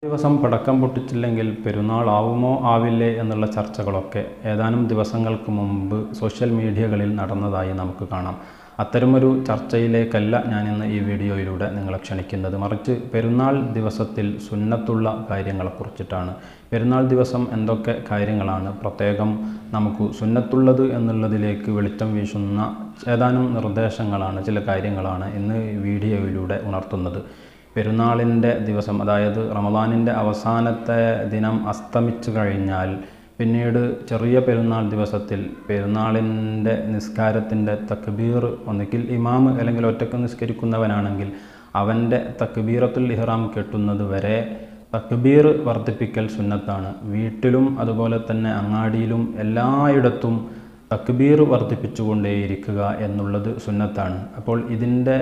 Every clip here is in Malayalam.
ദിവസം പടക്കം പൊട്ടിച്ചില്ലെങ്കിൽ പെരുന്നാൾ ആവുമോ ആവില്ലേ എന്നുള്ള ചർച്ചകളൊക്കെ ഏതാനും ദിവസങ്ങൾക്ക് മുമ്പ് സോഷ്യൽ മീഡിയകളിൽ നടന്നതായി നമുക്ക് കാണാം അത്തരമൊരു ചർച്ചയിലേക്കല്ല ഞാനിന്ന് ഈ വീഡിയോയിലൂടെ നിങ്ങളെ ക്ഷണിക്കുന്നത് മറിച്ച് പെരുന്നാൾ ദിവസത്തിൽ സുന്നത്തുള്ള കാര്യങ്ങളെക്കുറിച്ചിട്ടാണ് പെരുന്നാൾ ദിവസം എന്തൊക്കെ കാര്യങ്ങളാണ് പ്രത്യേകം നമുക്ക് സുന്നത്തുള്ളത് എന്നുള്ളതിലേക്ക് വെളിച്ചം വീശുന്ന ഏതാനും നിർദ്ദേശങ്ങളാണ് ചില കാര്യങ്ങളാണ് ഇന്ന് ഈ വീഡിയോയിലൂടെ ഉണർത്തുന്നത് പെരുന്നാളിൻ്റെ ദിവസം അതായത് റമദാനിൻ്റെ അവസാനത്തെ ദിനം അസ്തമിച്ചു കഴിഞ്ഞാൽ പിന്നീട് ചെറിയ പെരുന്നാൾ ദിവസത്തിൽ പെരുന്നാളിൻ്റെ നിസ്കാരത്തിൻ്റെ തക്ബീർ ഒന്നുകിൽ ഇമാം അല്ലെങ്കിൽ ഒറ്റക്ക് നിസ്കരിക്കുന്നവനാണെങ്കിൽ അവൻ്റെ തക്ബീറത്തുൽ ഇഹ്റാം കെട്ടുന്നത് വരെ തക്ബീർ വർദ്ധിപ്പിക്കൽ സുന്നത്താണ് വീട്ടിലും അതുപോലെ തന്നെ അങ്ങാടിയിലും എല്ലായിടത്തും തക്ബീർ വർദ്ധിപ്പിച്ചുകൊണ്ടേയിരിക്കുക എന്നുള്ളത് സുന്നത്താണ് അപ്പോൾ ഇതിൻ്റെ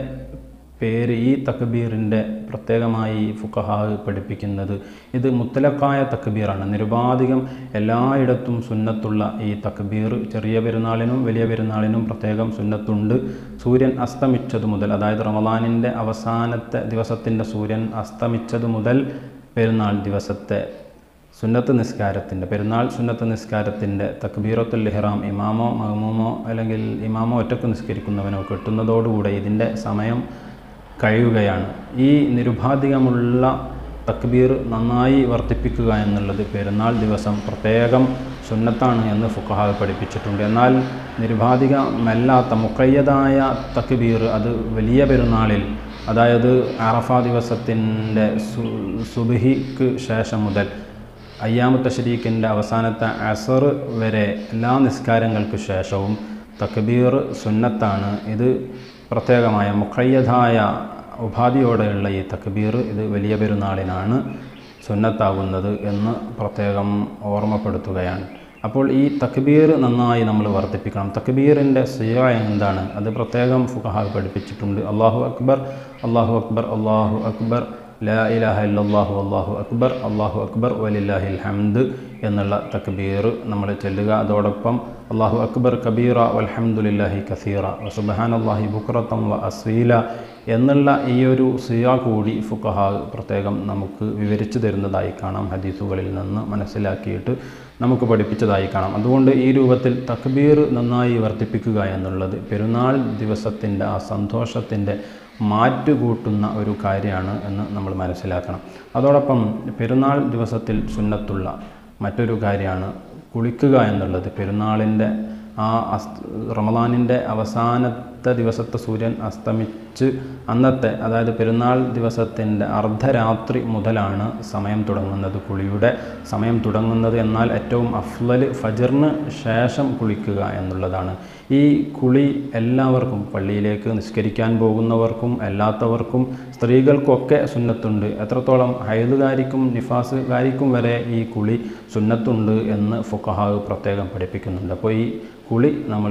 പേര് ഈ തക്ബീറിൻ്റെ പ്രത്യേകമായി ഫുക്കഹാവ് പഠിപ്പിക്കുന്നത് ഇത് മുത്തലക്കായ തക്ബീറാണ് നിരുപാധികം എല്ലായിടത്തും സുന്നത്തുള്ള ഈ തക്ബീർ ചെറിയ പെരുന്നാളിനും വലിയ പെരുന്നാളിനും പ്രത്യേകം സുന്നത്തുണ്ട് സൂര്യൻ അസ്തമിച്ചത് മുതൽ അതായത് റമദാനിൻ്റെ അവസാനത്തെ ദിവസത്തിൻ്റെ സൂര്യൻ അസ്തമിച്ചത് മുതൽ പെരുന്നാൾ ദിവസത്തെ സുന്നത്ത് നിസ്കാരത്തിൻ്റെ പെരുന്നാൾ സുന്നത്ത് നിസ്കാരത്തിൻ്റെ തക്ബീറത്തുൽ ഇഹ്റാം ഇമാമോ മഹമൂമോ അല്ലെങ്കിൽ ഇമാമോ ഒറ്റക്ക് നിസ്കരിക്കുന്നവനോ കിട്ടുന്നതോടുകൂടെ ഇതിൻ്റെ സമയം കഴിയുകയാണ് ഈ നിരുപാധികമുള്ള തക്ബീർ നന്നായി വർദ്ധിപ്പിക്കുക എന്നുള്ളത് പെരുന്നാൾ ദിവസം പ്രത്യേകം സുന്നത്താണ് എന്ന് ഫുക്കഹാ പഠിപ്പിച്ചിട്ടുണ്ട് എന്നാൽ നിരുപാധികമല്ലാത്ത മുക്കയ്യതായ തക്ബീർ അത് വലിയ പെരുന്നാളിൽ അതായത് അറഫ ദിവസത്തിൻ്റെ സു സുബിഹിക്ക് ശേഷം മുതൽ അയ്യാമത്തെ ഷരീഖിൻ്റെ അവസാനത്തെ അസർ വരെ എല്ലാ നിസ്കാരങ്ങൾക്ക് ശേഷവും തക്ബീർ സുന്നത്താണ് ഇത് പ്രത്യേകമായ മുഖയ്യതായ ഉപാധിയോടെയുള്ള ഈ തക്ബീർ ഇത് വലിയ പെരുന്നാളിനാണ് സുന്നത്താകുന്നത് എന്ന് പ്രത്യേകം ഓർമ്മപ്പെടുത്തുകയാണ് അപ്പോൾ ഈ തക്ബീർ നന്നായി നമ്മൾ വർദ്ധിപ്പിക്കണം തക്ബീറിൻ്റെ സിയ എന്താണ് അത് പ്രത്യേകം ഫുഖഹ പഠിപ്പിച്ചിട്ടുണ്ട് അള്ളാഹു അക്ബർ അള്ളാഹു അക്ബർ അള്ളാഹു അക്ബർ ലാ ഇലാഹ ഇല്ലല്ലാഹു അള്ളാഹു അക്ബർ അള്ളാഹു അക്ബർ വലില്ലാഹിൽ ഹംദ് എന്നുള്ള തക്ബീർ നമ്മൾ ചെല്ലുക അതോടൊപ്പം അള്ളാഹു അക്ബർ കബീറ വൽഹംദുലില്ലാഹി കസീറ വസുബഹാനല്ലാഹി ബുക്രത്തം വ അസ്വീല എന്നുള്ള ഈ ഒരു സിയ കൂടി ഫുക്കഹ പ്രത്യേകം നമുക്ക് വിവരിച്ചു തരുന്നതായി കാണാം ഹദീസുകളിൽ നിന്ന് മനസ്സിലാക്കിയിട്ട് നമുക്ക് പഠിപ്പിച്ചതായി കാണാം അതുകൊണ്ട് ഈ രൂപത്തിൽ തക്ബീർ നന്നായി വർദ്ധിപ്പിക്കുക എന്നുള്ളത് പെരുന്നാൾ ദിവസത്തിൻ്റെ ആ സന്തോഷത്തിൻ്റെ മാറ്റുകൂട്ടുന്ന ഒരു കാര്യമാണ് എന്ന് നമ്മൾ മനസ്സിലാക്കണം അതോടൊപ്പം പെരുന്നാൾ ദിവസത്തിൽ സുന്നത്തുള്ള മറ്റൊരു കാര്യമാണ് കുളിക്കുക എന്നുള്ളത് പെരുന്നാളിൻ്റെ ആ അസ് റമദാനിൻ്റെ അവസാനത്തെ ദിവസത്തെ സൂര്യൻ അസ്തമിച്ച് അന്നത്തെ അതായത് പെരുന്നാൾ ദിവസത്തിൻ്റെ അർദ്ധരാത്രി മുതലാണ് സമയം തുടങ്ങുന്നത് കുളിയുടെ സമയം തുടങ്ങുന്നത് എന്നാൽ ഏറ്റവും അഫ്ലൽ ഫജറിന് ശേഷം കുളിക്കുക എന്നുള്ളതാണ് ഈ കുളി എല്ലാവർക്കും പള്ളിയിലേക്ക് നിസ്കരിക്കാൻ പോകുന്നവർക്കും അല്ലാത്തവർക്കും സ്ത്രീകൾക്കൊക്കെ സുന്നത്തുണ്ട് എത്രത്തോളം ഹൈദുകാരിക്കും നിഫാസുകാരിക്കും വരെ ഈ കുളി സുന്നത്തുണ്ട് എന്ന് ഫുക്കഹാവ് പ്രത്യേകം പഠിപ്പിക്കുന്നുണ്ട് അപ്പോൾ ഈ കുളി നമ്മൾ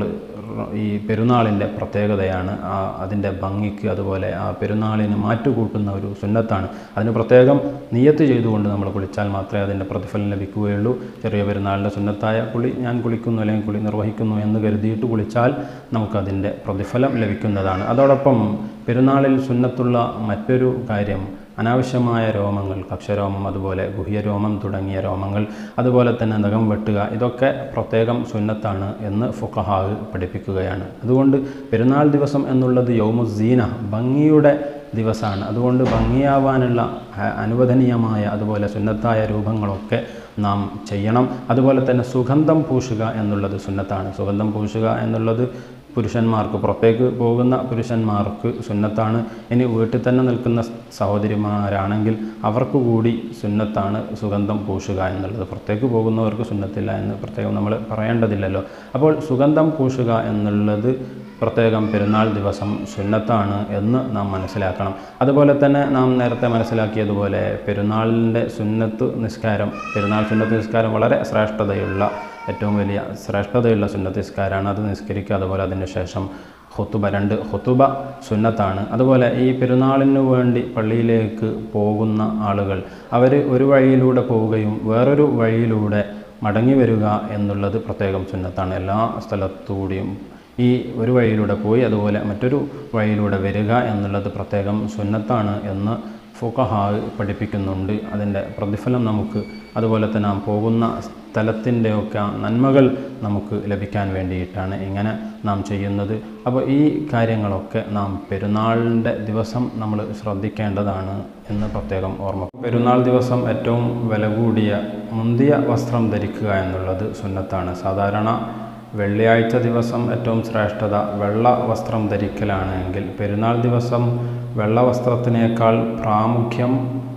ഈ പെരുന്നാളിൻ്റെ പ്രത്യേകതയാണ് ആ അതിൻ്റെ ഭംഗിക്ക് അതുപോലെ ആ പെരുന്നാളിന് മാറ്റുകൂട്ടുന്ന ഒരു സുന്നത്താണ് അതിന് പ്രത്യേകം നിയത്ത് ചെയ്തുകൊണ്ട് നമ്മൾ കുളിച്ചാൽ മാത്രമേ അതിൻ്റെ പ്രതിഫലം ലഭിക്കുകയുള്ളൂ ചെറിയ പെരുന്നാളിൻ്റെ സുന്നത്തായ കുളി ഞാൻ കുളിക്കുന്നു അല്ലെങ്കിൽ കുളി നിർവഹിക്കുന്നു എന്ന് കരുതിയിട്ട് കുളിച്ചാൽ നമുക്കതിൻ്റെ പ്രതിഫലം ലഭിക്കുന്നതാണ് അതോടൊപ്പം പെരുന്നാളിൽ സുന്നത്തുള്ള മറ്റൊരു കാര്യം അനാവശ്യമായ രോമങ്ങൾ കക്ഷരോമം അതുപോലെ ഗുഹ്യരോമം തുടങ്ങിയ രോമങ്ങൾ അതുപോലെ തന്നെ നഖം വെട്ടുക ഇതൊക്കെ പ്രത്യേകം സുന്നത്താണ് എന്ന് ഫുക്കഹാവ് പഠിപ്പിക്കുകയാണ് അതുകൊണ്ട് പെരുന്നാൾ ദിവസം എന്നുള്ളത് യൗമുസീന ഭംഗിയുടെ ദിവസമാണ് അതുകൊണ്ട് ഭംഗിയാവാനുള്ള അനുവദനീയമായ അതുപോലെ സുന്നത്തായ രൂപങ്ങളൊക്കെ നാം ചെയ്യണം അതുപോലെ തന്നെ സുഗന്ധം പൂശുക എന്നുള്ളത് സുന്നത്താണ് സുഗന്ധം പൂശുക എന്നുള്ളത് പുരുഷന്മാർക്ക് പുറത്തേക്ക് പോകുന്ന പുരുഷന്മാർക്ക് സുന്നത്താണ് ഇനി വീട്ടിൽ തന്നെ നിൽക്കുന്ന സഹോദരിമാരാണെങ്കിൽ അവർക്ക് കൂടി സുന്നത്താണ് സുഗന്ധം പൂശുക എന്നുള്ളത് പുറത്തേക്ക് പോകുന്നവർക്ക് സുന്നത്തില്ല എന്ന് പ്രത്യേകം നമ്മൾ പറയേണ്ടതില്ലല്ലോ അപ്പോൾ സുഗന്ധം പൂശുക എന്നുള്ളത് പ്രത്യേകം പെരുന്നാൾ ദിവസം സുന്നത്താണ് എന്ന് നാം മനസ്സിലാക്കണം അതുപോലെ തന്നെ നാം നേരത്തെ മനസ്സിലാക്കിയതുപോലെ പെരുന്നാളിൻ്റെ സുന്നത്ത് നിസ്കാരം പെരുന്നാൾ സുന്നത്ത് നിസ്കാരം വളരെ ശ്രേഷ്ഠതയുള്ള ഏറ്റവും വലിയ ശ്രേഷ്ഠതയുള്ള സുന്നത്ത് നിസ്കാരമാണ് അത് നിസ്കരിക്കുക അതുപോലെ അതിന് ശേഷം ഹുത്തുബ രണ്ട് ഹുത്തുബ സുന്നത്താണ് അതുപോലെ ഈ പെരുന്നാളിന് വേണ്ടി പള്ളിയിലേക്ക് പോകുന്ന ആളുകൾ അവർ ഒരു വഴിയിലൂടെ പോവുകയും വേറൊരു വഴിയിലൂടെ മടങ്ങി വരിക എന്നുള്ളത് പ്രത്യേകം സുന്നത്താണ് എല്ലാ സ്ഥലത്തുകൂടിയും ഈ ഒരു വഴിയിലൂടെ പോയി അതുപോലെ മറ്റൊരു വഴിയിലൂടെ വരിക എന്നുള്ളത് പ്രത്യേകം സുന്നത്താണ് എന്ന് ഫുഖഹാ പഠിപ്പിക്കുന്നുണ്ട് അതിൻ്റെ പ്രതിഫലം നമുക്ക് അതുപോലെ തന്നെ നാം പോകുന്ന സ്ഥലത്തിൻ്റെയൊക്കെ ആ നന്മകൾ നമുക്ക് ലഭിക്കാൻ വേണ്ടിയിട്ടാണ് ഇങ്ങനെ നാം ചെയ്യുന്നത് അപ്പോൾ ഈ കാര്യങ്ങളൊക്കെ നാം പെരുന്നാളിൻ്റെ ദിവസം നമ്മൾ ശ്രദ്ധിക്കേണ്ടതാണ് എന്ന് പ്രത്യേകം ഓർമ്മ പെരുന്നാൾ ദിവസം ഏറ്റവും വില കൂടിയ മുന്തിയ വസ്ത്രം ധരിക്കുക എന്നുള്ളത് സുന്നത്താണ് സാധാരണ വെള്ളിയാഴ്ച ദിവസം ഏറ്റവും ശ്രേഷ്ഠത വെള്ള വസ്ത്രം ധരിക്കലാണ് എങ്കിൽ പെരുന്നാൾ ദിവസം വെള്ള വസ്ത്രത്തിനേക്കാൾ പ്രാമുഖ്യം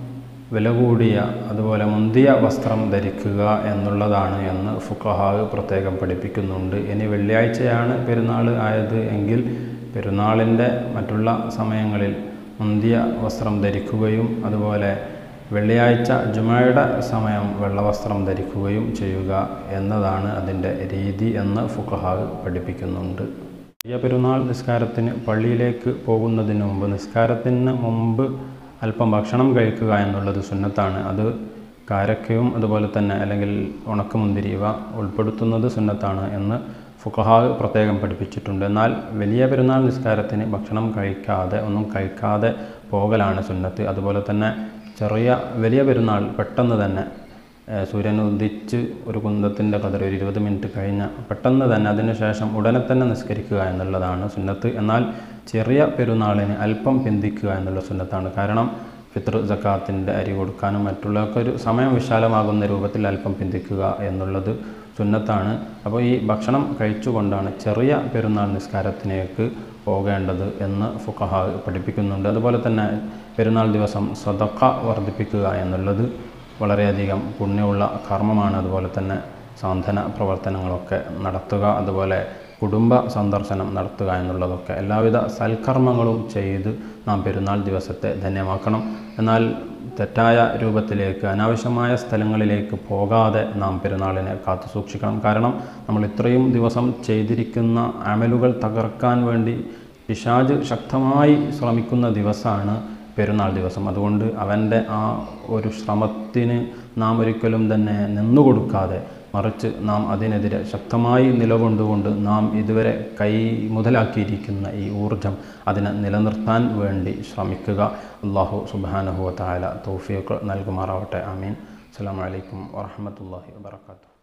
വില കൂടിയ അതുപോലെ മുന്തിയ വസ്ത്രം ധരിക്കുക എന്നുള്ളതാണ് എന്ന് ഫുക്കഹാവ് പ്രത്യേകം പഠിപ്പിക്കുന്നുണ്ട് ഇനി വെള്ളിയാഴ്ചയാണ് പെരുന്നാൾ ആയത് എങ്കിൽ പെരുന്നാളിൻ്റെ മറ്റുള്ള സമയങ്ങളിൽ മുന്തിയ വസ്ത്രം ധരിക്കുകയും അതുപോലെ വെള്ളിയാഴ്ച ജുമയുടെ സമയം വെള്ളവസ്ത്രം ധരിക്കുകയും ചെയ്യുക എന്നതാണ് അതിൻ്റെ രീതി എന്ന് ഫുക്കഹാവ് പഠിപ്പിക്കുന്നുണ്ട് ചെറിയ പെരുന്നാൾ നിസ്കാരത്തിന് പള്ളിയിലേക്ക് പോകുന്നതിന് മുമ്പ് നിസ്കാരത്തിന് മുമ്പ് അല്പം ഭക്ഷണം കഴിക്കുക എന്നുള്ളത് സുന്നത്താണ് അത് കാരക്കയും അതുപോലെ തന്നെ അല്ലെങ്കിൽ ഉണക്കമുന്തിരി ഇവ ഉൾപ്പെടുത്തുന്നത് സുന്നത്താണ് എന്ന് ഫുഖഹാവ് പ്രത്യേകം പഠിപ്പിച്ചിട്ടുണ്ട് എന്നാൽ വലിയ പെരുന്നാൾ നിസ്കാരത്തിന് ഭക്ഷണം കഴിക്കാതെ ഒന്നും കഴിക്കാതെ പോകലാണ് സുന്നത്ത് അതുപോലെ തന്നെ ചെറിയ വലിയ പെരുന്നാൾ പെട്ടെന്ന് തന്നെ ഏഹ് സൂര്യൻ ഉദിച്ച് ഒരു കുന്തത്തിൻ്റെ കതിർ ഒരു ഇരുപത് മിനിറ്റ് കഴിഞ്ഞ പെട്ടെന്ന് തന്നെ അതിന് ശേഷം ഉടനെ തന്നെ നിസ്കരിക്കുക എന്നുള്ളതാണ് സുന്നത്ത് എന്നാൽ ചെറിയ പെരുന്നാളിന് അല്പം പിന്തിക്കുക എന്നുള്ള സുന്നത്താണ് കാരണം ഫിത്ർ ജക്കാത്തിൻ്റെ അരി കൊടുക്കാനും മറ്റുള്ളതൊക്കെ ഒരു സമയം വിശാലമാകുന്ന രൂപത്തിൽ അല്പം പിന്തിക്കുക എന്നുള്ളത് സുന്നത്താണ് അപ്പോൾ ഈ ഭക്ഷണം കഴിച്ചുകൊണ്ടാണ് ചെറിയ പെരുന്നാൾ നിസ്കാരത്തിലേക്ക് പോകേണ്ടത് എന്ന് ഫുഖഹ പഠിപ്പിക്കുന്നുണ്ട് അതുപോലെ തന്നെ പെരുന്നാൾ ദിവസം സ്വതക്ക വർദ്ധിപ്പിക്കുക എന്നുള്ളത് വളരെയധികം പുണ്യമുള്ള കർമ്മമാണ് അതുപോലെ തന്നെ സാന്ത്വന പ്രവർത്തനങ്ങളൊക്കെ നടത്തുക അതുപോലെ കുടുംബ സന്ദർശനം നടത്തുക എന്നുള്ളതൊക്കെ എല്ലാവിധ സൽക്കർമ്മങ്ങളും ചെയ്ത് നാം പെരുന്നാൾ ദിവസത്തെ ധന്യമാക്കണം എന്നാൽ തെറ്റായ രൂപത്തിലേക്ക് അനാവശ്യമായ സ്ഥലങ്ങളിലേക്ക് പോകാതെ നാം പെരുന്നാളിനെ കാത്തു സൂക്ഷിക്കണം കാരണം നമ്മൾ ഇത്രയും ദിവസം ചെയ്തിരിക്കുന്ന അമലുകൾ തകർക്കാൻ വേണ്ടി പിശാജ് ശക്തമായി ശ്രമിക്കുന്ന ദിവസമാണ് പെരുന്നാൾ ദിവസം അതുകൊണ്ട് അവൻ്റെ ആ ഒരു ശ്രമത്തിന് നാം ഒരിക്കലും തന്നെ നിന്നുകൊടുക്കാതെ മറിച്ച് നാം അതിനെതിരെ ശക്തമായി നിലകൊണ്ടുകൊണ്ട് നാം ഇതുവരെ കൈ മുതലാക്കിയിരിക്കുന്ന ഈ ഊർജം അതിനെ നിലനിർത്താൻ വേണ്ടി ശ്രമിക്കുക അള്ളാഹു സുബാനഹുവ താല തൗഫീഖ് നൽകുമാറാവട്ടെ ആമീൻ അസ്സാം വലൈക്കും വാഹമത്തല്ലാഹി വാത്തു